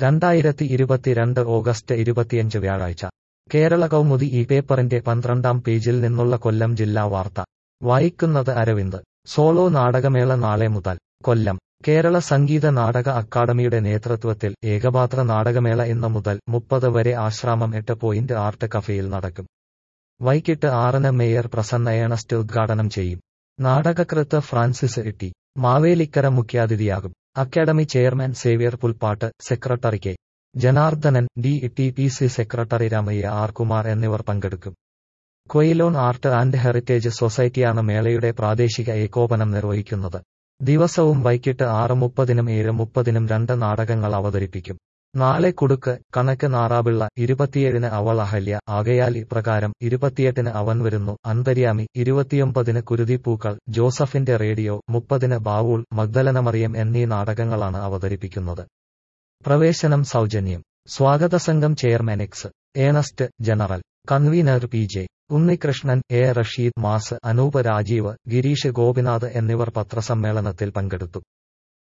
രണ്ടായിരത്തി ഇരുപത്തിരണ്ട് ഓഗസ്റ്റ് ഇരുപത്തിയഞ്ച് വ്യാഴാഴ്ച കേരള കൗമുദി ഈ പേപ്പറിന്റെ പന്ത്രണ്ടാം പേജിൽ നിന്നുള്ള കൊല്ലം ജില്ലാ വാർത്ത വായിക്കുന്നത് അരവിന്ദ് സോളോ നാടകമേള നാളെ മുതൽ കൊല്ലം കേരള സംഗീത നാടക അക്കാദമിയുടെ നേതൃത്വത്തിൽ ഏകപാത്ര നാടകമേള ഇന്ന് മുതൽ മുപ്പത് വരെ ആശ്രാമം എട്ട് പോയിന്റ് ആർട്ട് കഫേയിൽ നടക്കും വൈകിട്ട് ആറിന് മേയർ പ്രസന്ന ഏണസ്റ്റ് ഉദ്ഘാടനം ചെയ്യും നാടകകൃത്ത് ഫ്രാൻസിസ് ടി മാവേലിക്കര മുഖ്യാതിഥിയാകും academy chairman Xavier Pulpattu secretary K Janardhanan D T P C secretary Ramaiah R Kumar എന്നിവർ പങ്കെടുക്കും ക്വയിലോൺ ആർട്ട് ആൻഡ് ഹെറിറ്റേജ് സൊസൈറ്റിയാണ് മേളയുടെ പ്രാദേശിക ഏകോപനം നിർവഹിക്കുന്നത് ദിവസവും വൈകിട്ട് ആറ് മുപ്പതിനും ഏഴ് മുപ്പതിനും രണ്ട് നാടകങ്ങൾ അവതരിപ്പിക്കും നാളെ കുടുക്ക് കണക്ക് നാറാപിള്ള ഇരുപത്തിയേഴിന് അവൾ അഹല്യ ആകയാൽ ഇപ്രകാരം ഇരുപത്തിയെട്ടിന് അവൻ വരുന്നു അന്തര്യാമി ഇരുപത്തിയൊമ്പതിന് കുരുതിപ്പൂക്കൾ ജോസഫിന്റെ റേഡിയോ മുപ്പതിന് ബാവൂൾ മഗ്ദലനമറിയം എന്നീ നാടകങ്ങളാണ് അവതരിപ്പിക്കുന്നത് പ്രവേശനം സൗജന്യം സ്വാഗത സംഘം chairman X Ernest general convener P J Unnikrishnan A Rasheed മാസ് അനൂപ് രാജീവ് ഗിരീഷ് ഗോപിനാഥ് എന്നിവർ പത്രസമ്മേളനത്തിൽ പങ്കെടുത്തു